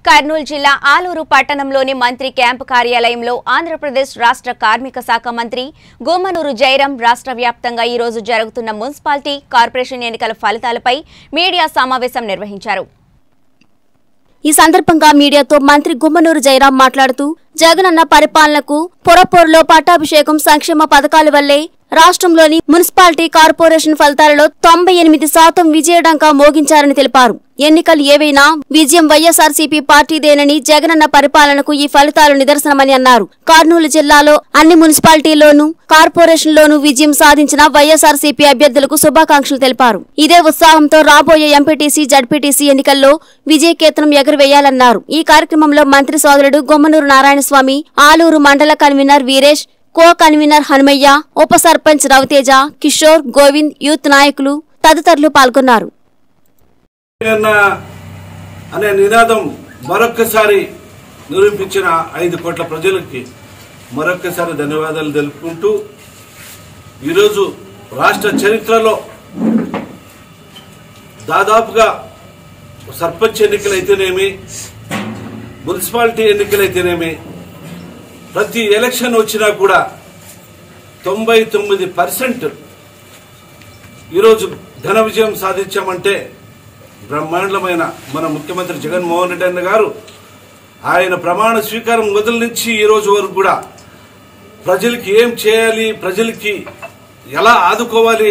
కర్నూలు జిల్లా ఆలూరు పట్టణంలోని మంత్రి క్యాంపు కార్యాలయంలో ఆంధ్రప్రదేశ్ రాష్ట్ర కార్మిక శాఖ మంత్రి గోమనూరు జయరాం రాష్ట్ర వ్యాప్తంగా ఈ రోజు జరుగుతున్న మున్సిపాలిటీ కార్పొరేషన్ ఎన్నికల ఫలితాలపై మీడియా సమావేశం నిర్వహించారు ఈ సందర్భంగా మీడియాతో మంత్రి గుమ్మనూరు జయరాం మాట్లాడుతూ జగనన్న పరిపాలనకు పొరపొరలో పట్టాభిషేకం సంక్షేమ పథకాల వల్లే రాష్ట్రంలోని మున్సిపాలిటీ కార్పొరేషన్ ఫలితాలలో తొంభై ఎనిమిది శాతం విజయడంకా మోగించారని తెలిపారు ఎన్నికలు ఏవైనా విజయం వైఎస్ఆర్సీపీ పార్టీదేనని జగనన్న పరిపాలనకు ఈ ఫలితాలు నిదర్శనమని అన్నారు కర్నూలు జిల్లాలో అన్ని మున్సిపాలిటీల్లోనూ కార్పొరేషన్లోనూ విజయం సాధించిన వైఎస్ఆర్సీపీ అభ్యర్థులకు శుభాకాంక్షలు తెలిపారు ఇదే ఉత్సాహంతో రాబోయే ఎంపీటీసీ జడ్పీటీసీ ఎన్నికల్లో విజయకేతనం ఎగురవేయాలన్నారు ఈ కార్యక్రమంలో మంత్రి సోదరుడు గొమ్మనూరు నారాయణస్వామి ఆలూరు మండల convener Veeresh co convener Hanumaiah ఉప సర్పంచ్ రవితేజ కిషోర్ గోవింద్ యూత్ నాయకులు తదితరులు పాల్గొన్నారు అన్న అనే నినాదం మరొక్కసారి నిరూపించిన ఐదు కోట్ల ప్రజలకి మరొక్కసారి ధన్యవాదాలు తెలుపుకుంటూ ఈరోజు రాష్ట్ర చరిత్రలో దాదాపుగా సర్పంచ్ ఎన్నికలైతేనేమి మున్సిపాలిటీ ఎన్నికలైతేనేమి ప్రతి ఎలక్షన్ వచ్చినా కూడా తొంభై తొమ్మిది పర్సెంట్ ఈరోజు ఘన విజయం సాధించామంటే బ్రహ్మాండమైన మన ముఖ్యమంత్రి జగన్మోహన్ రెడ్డి అన్న గారు ఆయన ప్రమాణ స్వీకారం మొదలు నుంచి ఈ రోజు వరకు కూడా ప్రజలకి ఏం చేయాలి ప్రజలకి ఎలా ఆదుకోవాలి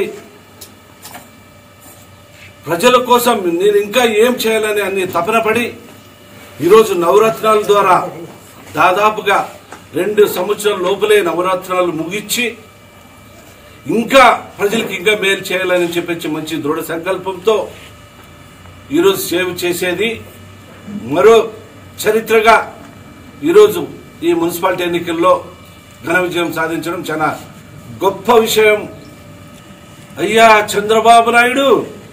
ప్రజల కోసం నేను ఇంకా ఏం చేయాలని అన్ని తపన పడి ఈరోజు నవరత్నాల ద్వారా దాదాపుగా రెండు సంవత్సరాల లోపలే నవరత్నాలు ముగించి ఇంకా ప్రజలకు ఇంకా మేలు చేయాలని చెప్పి మంచి దృఢ సంకల్పంతో ఈరోజు సేవ్ చేసేది మరో చరిత్రగా ఈరోజు ఈ మున్సిపాలిటీ ఎన్నికల్లో ఘన విజయం సాధించడం చాలా గొప్ప విషయం అయ్యా చంద్రబాబు నాయుడు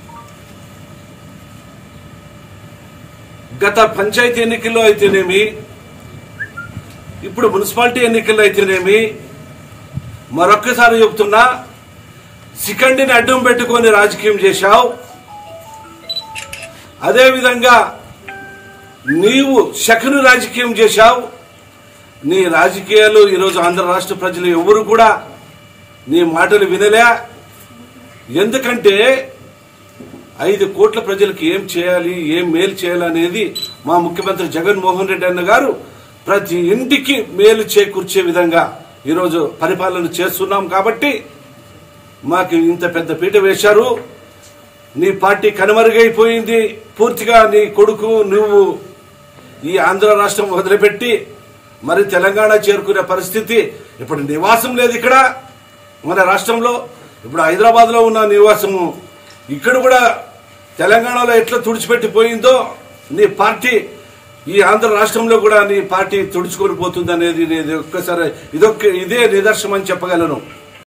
గత పంచాయతీ ఎన్నికల్లో అయితేనేమి ఇప్పుడు మున్సిపాలిటీ ఎన్నికల్లో అయితేనేమి మరొక్కసారి చెప్తున్నా సికండిని అడ్డం పెట్టుకొని రాజకీయం చేశావు అదేవిధంగా నీవు శకును రాజకీయం చేశావు నీ రాజకీయాలు ఈరోజు ఆంధ్ర రాష్ట్ర ప్రజలు ఎవరు కూడా నీ మాటలు వినలే ఎందుకంటే ఐదు కోట్ల ప్రజలకు ఏం చేయాలి ఏం మేలు చేయాలనేది మా ముఖ్యమంత్రి జగన్మోహన్ రెడ్డి అన్న గారు ప్రతి ఇంటికి మేలు చేకూర్చే విధంగా ఈరోజు పరిపాలన చేస్తున్నాం కాబట్టి మాకు ఇంత పెద్ద పీట వేశారు నీ పార్టీ కనుమరుగైపోయింది పూర్తిగా నీ కొడుకు నువ్వు ఈ ఆంధ్ర రాష్ట్రం వదిలిపెట్టి మరి తెలంగాణ చేరుకునే పరిస్థితి ఇప్పుడు నివాసం లేదు ఇక్కడ మన రాష్ట్రంలో ఇప్పుడు హైదరాబాద్ లో ఉన్న నివాసము ఇక్కడ కూడా తెలంగాణలో ఎట్లా తుడిచిపెట్టిపోయిందో నీ పార్టీ ఈ ఆంధ్ర రాష్ట్రంలో కూడా నీ పార్టీ తుడుచుకొని పోతుంది అనేది నేను ఒక్కసారి ఇదొక్క ఇదే నిదర్శనం అని చెప్పగలను